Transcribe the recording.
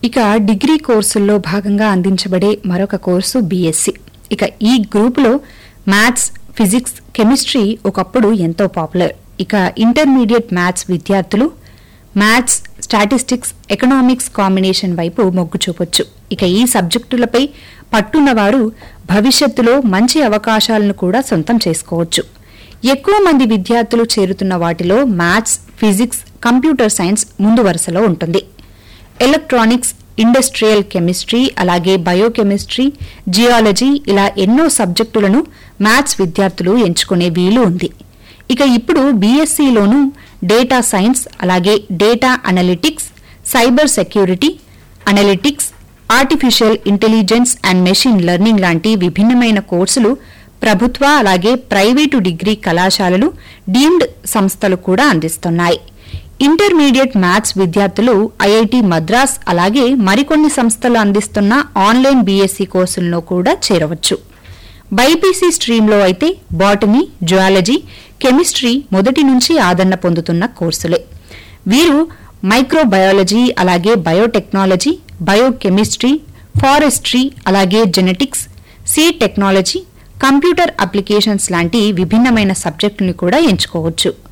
ఇక డిగ్రీ కోర్సుల్లో భాగంగా అందించబడే మరొక కోర్సు బీఎస్సీ ఇక ఈ గ్రూపులో మ్యాథ్స్ ఫిజిక్స్ కెమిస్ట్రీ ఒకప్పుడు ఎంతో పాపులర్ ఇక ఇంటర్మీడియట్ మ్యాథ్స్ విద్యార్థులు మ్యాథ్స్ స్టాటిస్టిక్స్ ఎకనామిక్స్ కాంబినేషన్ వైపు మొగ్గు చూపొచ్చు ఇక ఈ సబ్జెక్టులపై పట్టున్నవారు భవిష్యత్తులో మంచి అవకాశాలను కూడా సొంతం చేసుకోవచ్చు ఎక్కువ మంది విద్యార్థులు చేరుతున్న వాటిలో మ్యాథ్స్ ఫిజిక్స్ కంప్యూటర్ సైన్స్ ముందు వరుసలో ఉంటుంది ఎలక్ట్రానిక్స్ ఇండస్ట్రియల్ కెమిస్ట్రీ అలాగే బయోకెమిస్ట్రీ జియాలజీ ఇలా ఎన్నో సబ్జెక్టులను మ్యాథ్స్ విద్యార్థులు ఎంచుకునే వీలు ఉంది ఇక ఇప్పుడు బీఎస్సీలోనూ డేటా సైన్స్ అలాగే data analytics cyber security analytics artificial intelligence and machine learning లాంటి విభిన్నమైన కోర్సులు ప్రభుత్వ అలాగే ప్రైవేటు డిగ్రీ కళాశాలలు డీమ్డ్ సంస్థలు కూడా అందిస్తున్నాయి ఇంటర్మీడియట్ మ్యాథ్స్ విద్యార్థులు ఐఐటి మద్రాస్ అలాగే మరికొన్ని సంస్థలు అందిస్తున్న ఆన్లైన్ బీఎస్సీ కోర్సుల్లో కూడా చేరవచ్చు బైపీసీ స్ట్రీమ్లో అయితే బాటనీ జువాలజీ కెమిస్ట్రీ మొదటి నుంచి ఆదరణ పొందుతున్న కోర్సులే వీరు మైక్రోబయాలజీ అలాగే బయోటెక్నాలజీ బయోకెమిస్ట్రీ ఫారెస్ట్రీ అలాగే జెనెటిక్స్ సీ టెక్నాలజీ కంప్యూటర్ అప్లికేషన్స్ లాంటి విభిన్నమైన సబ్జెక్టుని కూడా ఎంచుకోవచ్చు